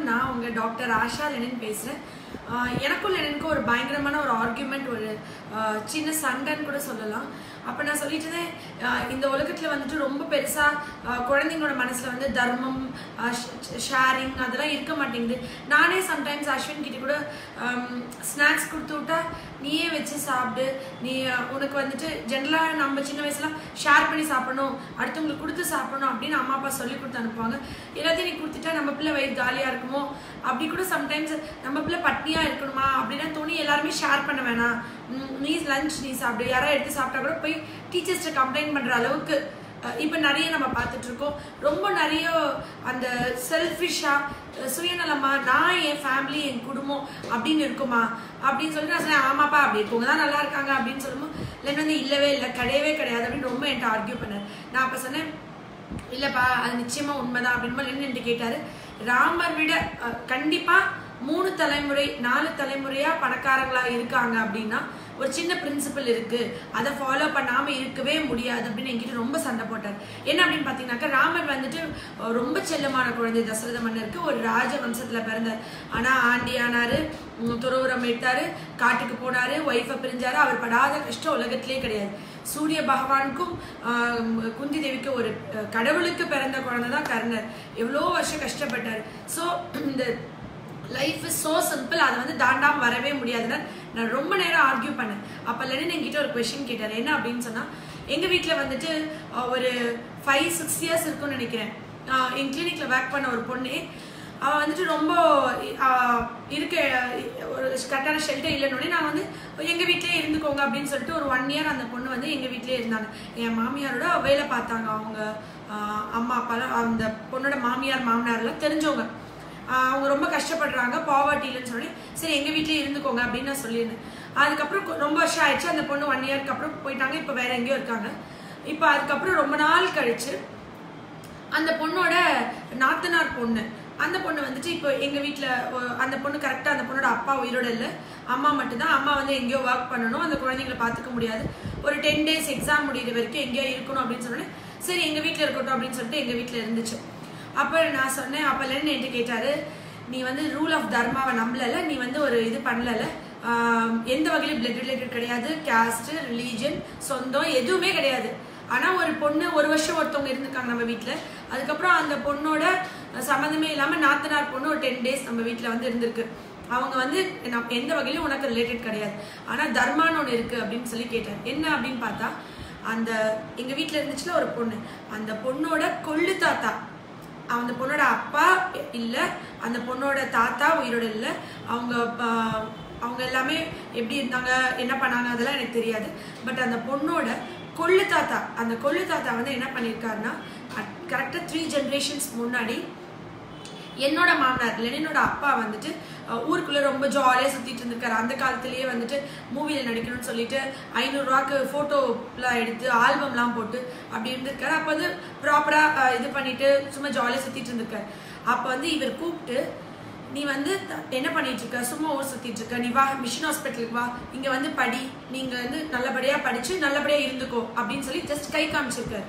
நான் உங்க doctor Asha Lenin பேசுறேன் ஆஹ் எனக்கும் லெனினுக்கும் ஒரு பயங்கரமான ஒரு ஆர்குமெண்ட் ஒரு ஆஹ் சின்ன சண்டைன்னு கூட சொல்லலாம் அப்போ நான் சொல்லிட்டு இருந்தேன் ஆஹ் இந்த உலகத்தில் வந்துட்டு ரொம்ப பெருசாக குழந்தைங்களோட மனசில் வந்து தர்மம் ஷேரிங் அதெல்லாம் இருக்க மாட்டேங்குது நானே சம்டைம்ஸ் அஸ்வின் கிட்ட கூட ஸ்நாக்ஸ் கொடுத்து விட்டா நீயே வச்சு சாப்பிடு நீ ஆஹ் உனக்கு வந்துட்டு ஜென்ரலாக நம்ம சின்ன வயசுலாம் ஷேர் பண்ணி சாப்பிடணும் அடுத்தவங்களுக்கு கொடுத்து சாப்பிடணும் அப்படின்னு அம்மா அப்பா சொல்லி கொடுத்து அனுப்புவாங்க எல்லாத்தையும் நீ கொடுத்துட்டா நம்ம பிள்ளை வயிறு காலியாக இருக்குமோ அப்படி கூட சம்டைம்ஸ் நம்ம பிள்ளை பட்னியாக இருக்கணுமா அப்படின்னா தோணி எல்லாருமே ஷேர் பண்ண வேணாம் உம், நீ லஞ்ச் நீ சாப்பிடு யாராவது எடுத்து சாப்பிட்டா கூட போய் டீச்சர்ஸ்ட்ட கம்ப்ளைண்ட் பண்ணுற அளவுக்கு அஹ், இப்போ நிறைய நம்ம பார்த்துட்டு இருக்கோம் ரொம்ப நிறைய அந்த செல்ஃபிஷாக சுயநலமா நான் என் ஃபேமிலி என் குடும்பம் அப்படின்னு இருக்குமா அப்படின்னு சொல்லிட்டு நான் சொன்னேன் ஆமாப்பா அப்படி இருக்கவங்க தான் நல்லா இருக்காங்க அப்படின்னு சொல்லும்போது இல்லைன்னு வந்து இல்லவே இல்லை கிடையவே கிடையாது அப்படின்னு ரொம்ப என்கிட்ட ஆர்கியூ பண்ணார் நான் அப்போ சொன்னேன் இல்லப்பா அது நிச்சயமா உண்மைதான் அப்படின்னு என்ன கேட்டாரு ராமர் விட அஹ், கண்டிப்பா மூணு தலைமுறை நாலு தலைமுறையா பணக்காரங்களா இருக்காங்க அப்படின்னா ஒரு சின்ன பிரின்சிபல் இருக்கு அதை ஃபாலோ பண்ணாம இருக்கவே முடியாது அப்படின்னு என்கிட்ட ரொம்ப சண்டை போட்டார் என்ன அப்படின்னு பாத்தீங்கன்னாக்கா ராமர் வந்துட்டு அஹ், ரொம்ப செல்லமான குழந்தை தசரத மன்னருக்கு ஒரு ராஜ வம்சத்துல பிறந்தார் ஆனா ஆண்டி ஆனாரு உம், துறவுரம் எடுத்தாரு காட்டுக்கு போனாரு ஒய்ஃபை பிரிஞ்சாரு அவர் படாத கஷ்டம் உலகத்திலே கிடையாது சூரிய பகவானுக்கும் ஆஹ், குந்தி தேவிக்கு ஒரு அஹ், கடவுளுக்கு பிறந்த குழந்தை தான் கர்ணர் எவ்வளோ வருஷம் கஷ்டப்பட்டார் ஸோ இந்த லைஃப் இஸ் ஸோ சிம்பிள் அதை வந்து தாண்டாம வரவே முடியாதுன்னு நான் ரொம்ப நேரம் ஆர்கியூ பண்ணேன் அப்போ லெனின் என்கிட்ட ஒரு கொஷின் கேட்டார் என்ன அப்படின்னு சொன்னா எங்க வீட்டில் வந்துட்டு அஹ், ஒரு ஃபைவ் சிக்ஸ் இயர்ஸ் இருக்கும்னு நினைக்கிறேன் ஆஹ், என் கிளினிக்ல ஒர்க் பண்ண ஒரு பொண்ணு அவன் வந்துட்டு ரொம்ப ஆஹ், இருக்க ஒரு கரெக்டான ஷெல்டர் இல்லைன்னொடனே நான் வந்து எங்கள் வீட்டிலே இருந்துக்கோங்க அப்படின்னு சொல்லிட்டு ஒரு ஒன் இயர் அந்த பொண்ணு வந்து எங்கள் வீட்டிலே இருந்தாங்க என் மாமியாரோட வேலை பார்த்தாங்க அவங்க ஆஹ், அம்மா அப்பாலாம் அந்த பொண்ணோட மாமியார் மாமனார்லாம் தெரிஞ்சவங்க ஆஹ், அவங்க ரொம்ப கஷ்டப்படுறாங்க பாவர்ட்டி இல்லைன்னு சொல்லி சரி எங்கள் வீட்டிலே இருந்துக்கோங்க அப்படின்னு நான் சொல்லியிருந்தேன் அதுக்கப்புறம் கொ- ரொம்ப வருஷம் ஆயிடுச்சு அந்த பொண்ணு ஒன் இயர்க்கு அப்புறம் போயிட்டாங்க இப்போ வேற எங்கேயோ இருக்காங்க இப்போ அதுக்கப்புறம் ரொம்ப நாள் கழிச்சு அந்த பொண்ணோட நாத்தனார் பொண்ணு அந்த பொண்ணு வந்துட்டு இப்போ எங்க வீட்ல ஒ- அந்த பொண்ணு கரெக்டா அந்த பொண்ணோட அப்பா உயிரோட இல்ல அம்மா மட்டும்தான் அம்மா வந்து எங்கேயோ ஒர்க் பண்ணணும் அந்த குழந்தைங்களை பார்த்துக்க முடியாது ஒரு டென் டேஸ் எக்ஸாம் முடியிற வரைக்கும் எங்கேயோ இருக்கணும் அப்படின்னு சொன்னேன் சரி எங்க வீட்ல இருக்கட்டும் அப்படின்னு சொல்லிட்டு எங்க வீட்ல இருந்துச்சு அப்ப நான் சொன்னேன் அப்ப லெனின் என்கிட்ட கேட்டாரு நீ வந்து ரூல் ஆஃப் தர்மாவை நம்பலல நீ வந்து ஒரு இது பண்ணலல ஆஹ் எந்த வகையிலும் பிளட் ரிலேட்டட் கிடையாது கேஸ்ட் ரிலீஜன் சொந்தம் எதுவுமே கிடையாது ஆனா ஒரு பொண்ணு ஒரு வருஷம் ஒருத்தவங்க இருந்திருக்காங்க நம்ம வீட்ல அதுக்கப்புறம் அந்த பொண்ணோட அஹ், சம்மந்தமே இல்லாம நாத்தனார் பொண்ணு ஒரு டென் டேஸ் நம்ம வீட்ல வந்து இருந்திருக்கு அவங்க வந்து நம்ம எந்த வகையிலும் உனக்கு ரிலேட்டட் கிடையாது ஆனா தர்மான்னு ஒன்று இருக்கு அப்படின்னு சொல்லி கேட்டேன் என்ன அப்படின்னு பார்த்தா அந்த எங்க வீட்ல இருந்துச்சுல ஒரு பொண்ணு அந்த பொண்ணோட கொள்ளு தாத்தா அந்த பொண்ணோட அப்பா இல்ல அந்த பொண்ணோட தாத்தா உயிரோட இல்ல அவங்க ப- அவங்க எல்லாமே எப்படி இருந்தாங்க என்ன பண்ணாங்க அதெல்லாம் எனக்கு தெரியாது பட் அந்த பொண்ணோட கொள்ளு தாத்தா அந்த கொள்ளு தாத்தா வந்து என்ன பண்ணியிருக்காருன்னா கரெக்டாக த்ரீ ஜென்ரேஷன்ஸ் முன்னாடி என்னோட மாமனார் லெனினோட அப்பா வந்துட்டு அஹ், ஊருக்குள்ள ரொம்ப ஜாலியாக சுத்திட்டு இருந்திருக்காரு அந்த காலத்திலேயே வந்துட்டு மூவியில் நடிக்கணும்னு சொல்லிட்டு ஐநூறுரூவாக்கு ஃபோட்டோலாம் எடுத்து ஆல்பம்லாம் போட்டு அப்படி இருந்திருக்காரு அப்போ வந்து ப்ராப்பராக இது பண்ணிட்டு சும்மா ஜாலியாக சுத்திட்டு இருந்திருக்காரு அப்போ வந்து இவர் கூப்பிட்டு நீ வந்து த- என்ன பண்ணிட்டு இருக்க சும்மா ஊர் சுத்திட்டு இருக்க நீ வா மிஷன் ஹாஸ்பிட்டலுக்கு வா இங்க வந்து படி நீங்க வந்து நல்லபடியா படிச்சு நல்லபடியா இருந்துக்கோ அப்படின்னு சொல்லி ஜஸ்ட் கை காமிச்சிருக்காரு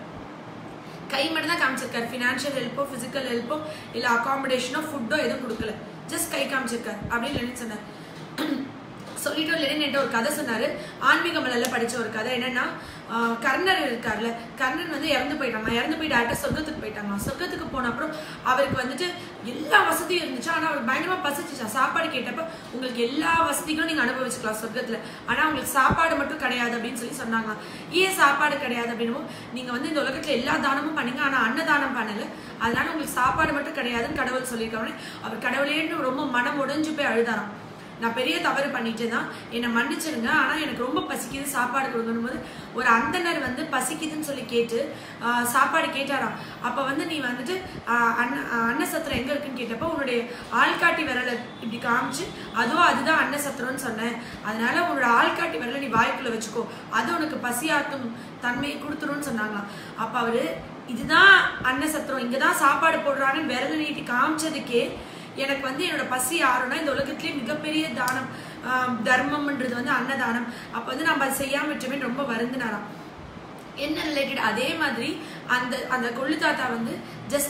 கை மட்டும் தான் காமிச்சிருக்காரு ஃபினான்ஷியல் ஹெல்ப்போ ஃபிசிக்கல் ஹெல்ப்போ இல்லை அகாமடேஷனோ ஃபுட்டோ எதுவும் கொடுக்கல ஜஸ்ட் கை காமிச்சிருக்காரு அப்படின்னு லெனின் சொன்னார் சொல்லிட்டு லெனின் என்கிட்ட ஒரு கதை சொன்னாரு ஆன்மீக மலையில படிச்ச ஒரு கதை என்னன்னா ஆஹ், கர்ணர் இருக்கார்ல கர்ணன் வந்து இறந்து போயிட்டாங்க இறந்து போய் டேரக்டா சொர்க்கத்துக்கு போயிட்டாங்க சொர்க்கத்துக்கு போன அப்புறம் அவருக்கு வந்துட்டு எல்லா வசதியும் இருந்துச்சு ஆனா அவர் பயங்கரமா பசிச்சுச்சா சாப்பாடு கேட்டப்ப உங்களுக்கு எல்லா வசதிகளும் நீங்க அனுபவிச்சுக்கலாம் சொர்க்கத்துல ஆனா உங்களுக்கு சாப்பாடு மட்டும் கிடையாது அப்படின்னு சொல்லி சொன்னாங்க ஏன் சாப்பாடு கிடையாது அப்படின்னும் நீங்க வந்து இந்த உலகத்துல எல்லா தானமும் பண்ணீங்க ஆனா அன்னதானம் பண்ணல அதனால உங்களுக்கு சாப்பாடு மட்டும் கிடையாதுன்னு கடவுள் சொல்லியிருக்காங்க அவர் கடவுளேன்னு ரொம்ப மனம் உடைஞ்சு போய் அழுதாராம் நான் பெரிய தவறு பண்ணிட்டு தான் என்னை மன்னிச்சிருங்க ஆனா எனக்கு ரொம்ப பசிக்குது சாப்பாடு கொடுக்கணும் போது ஒரு அந்தனர் வந்து பசிக்குதுன்னு சொல்லி கேட்டு ஆஹ், சாப்பாடு கேட்டாராம் அப்ப வந்து நீ வந்துட்டு ஆஹ், அன்ன ஆஹ், அன்னசத்திரம் எங்க இருக்குன்னு கேட்டப்ப உன்னுடைய ஆள்காட்டி விரலை இப்படி காமிச்சு அதோ அதுதான் அன்னசத்திரம்னு சொன்னேன் அதனால உன்னோட ஆள்காட்டி விரலை நீ வாய்க்குள்ள வச்சுக்கோ அது உனக்கு பசியாக்கும் தன்மையை கொடுத்துரும்னு சொன்னாங்களாம் அப்ப அவரு இதுதான் அன்னசத்திரம் இங்கதான் சாப்பாடு போடுறாங்கன்னு விரலை நீட்டி காமிச்சதுக்கே எனக்கு வந்து என்னோட பசி ஆறுனா இந்த உலகத்திலேயே மிகப்பெரிய தானம் ஆஹ் தர்மம்ன்றது வந்து அன்னதானம் அப்ப வந்து நம்ம அதை செய்யாம விட்டுமே ரொம்ப வருந்தினாராம் என்ன ரிலேட்டட் அதே மாதிரி அந்த அந்த கொள்ளு தாத்தா வந்து ஜஸ்ட்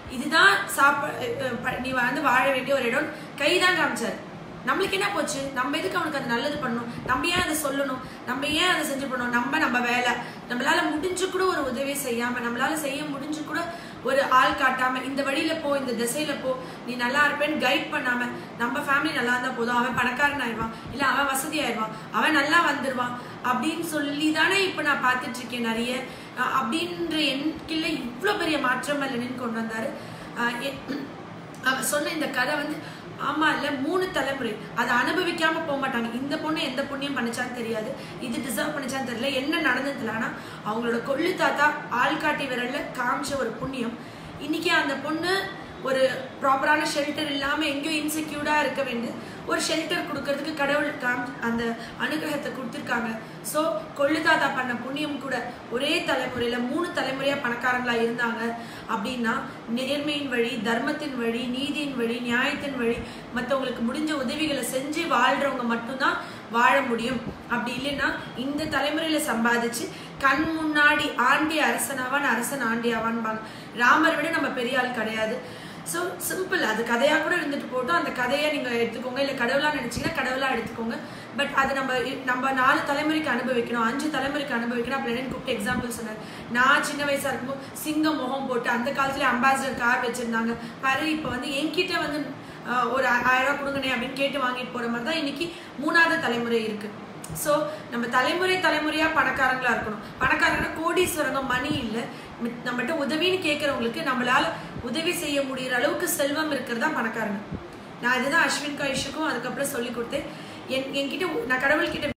இதுதான் சாப்ப அஹ் ப- நீ வந்து வாழ வேண்டிய ஒரு இடம் கை தான் காமிச்சாரு நம்மளுக்கு என்ன போச்சு நம்ம எதுக்கு அவனுக்கு அது நல்லது பண்ணணும் நம்ம ஏன் அதை சொல்லணும் நம்ம ஏன் அதை செஞ்சு பண்ணணும் நம்ம நம்ம வேலை நம்மளால முடிஞ்சு கூட ஒரு உதவி செய்யாம நம்மளால செய்ய முடிஞ்சு கூட ஒரு ஆள் காட்டாம இந்த வழியில போ இந்த திசையில போ நீ நல்லா இருப்பேன்னு கைட் பண்ணாம நம்ம ஃபேமிலி நல்லா இருந்தா போதும் அவன் பணக்காரன் ஆயிடுவான் இல்ல அவன் வசதி ஆயிடுவான் அவன் நல்லா வந்துருவான் அப்படின்னு சொல்லி தானே இப்ப நான் பார்த்துட்டு இருக்கேன் நிறைய அஹ் அப்படின்ற என்கில்ல இவ்வளோ பெரிய மாற்றம் இல்லைன்னு கொண்டு வந்தாரு அஹ் எ- அவர் சொன்ன இந்த கதை வந்து ஆமா இல்ல மூணு தலைமுறை அதை அனுபவிக்காம போக மாட்டாங்க இந்த பொண்ணு எந்த புண்ணியம் பண்ணுச்சான்னு தெரியாது இது டிசர்வ் பண்ணுச்சான்னு தெரியல என்ன நடந்தது தெரியல ஆனா அவங்களோட கொள்ளு தாத்தா ஆள்காட்டி விரல்ல காமிச்ச ஒரு புண்ணியம் இன்னைக்கு அந்த பொண்ணு ஒரு ப்ராப்பரான ஷெல்டர் இல்லாம எங்கேயோ இன்செக்யூர்டா இருக்க வேண்டிய ஒரு ஷெல்டர் கொடுக்கறதுக்கு கடவுள் காம் அந்த அனுகிரகத்தை கொடுத்துருக்காங்க ஸோ கொள்ளு தாத்தா பண்ண புண்ணியம் கூட ஒரே தலைமுறையில மூணு தலைமுறையா பணக்காரங்களா இருந்தாங்க அப்படின்னா நேர்மையின் வழி தர்மத்தின் வழி நீதியின் வழி நியாயத்தின் வழி மற்றவங்களுக்கு முடிஞ்ச உதவிகளை செஞ்சு வாழ்றவங்க மட்டும்தான் வாழ முடியும் அப்படி இல்லைன்னா இந்த தலைமுறையில சம்பாதிச்சு கண் முன்னாடி ஆண்டி அரசனாவான் அரசன் ஆண்டி ஆவான்பாங்க ராமரை விட நம்ம பெரிய ஆள் கிடையாது ஸோ சிம்பிள் அது கதையாக கூட இருந்துட்டு போட்டோம் அந்த கதையை நீங்கள் எடுத்துக்கோங்க இல்லை கடவுளாக நினச்சிங்கன்னா கடவுளாக எடுத்துக்கோங்க பட் அது நம்ம இ- நம்ம நாலு தலைமுறைக்கு அனுபவிக்கணும் அஞ்சு தலைமுறைக்கு அனுபவிக்கணும் அப்படி என்னன்னு கூப்பிட்டு எக்ஸாம்பிள் சொன்னார் நான் சின்ன வயசாக இருக்கும்போது சிங்க முகம் போட்டு அந்த காலத்துல அம்பாசிடர் கார் வச்சுருந்தாங்க பாரு இப்போ வந்து என்கிட்ட வந்து ஆஹ், ஒரு ஆ- ஆயிரம் ரூபாய் கொடுங்கண்ணே அப்படின்னு கேட்டு வாங்கிட்டு போகிற மாதிரி தான் இன்னைக்கு மூணாவது தலைமுறை இருக்குது ஸோ நம்ம தலைமுறை தலைமுறையா பணக்காரங்களா இருக்கணும் பணக்காரங்க கோடீஸ்வரங்க மணி இல்லை மித்- நம்மகிட்ட உதவின்னு கேட்கறவங்களுக்கு நம்மளால உதவி செய்ய முடியற அளவுக்கு செல்வம் இருக்கிறது தான் பணக்காரங்க நான் இதுதான் அஸ்வின் கைஷுக்கும் அதுக்கப்புறம் சொல்லி கொடுத்தேன் என் என்கிட்ட நான் கடவுள்கிட்ட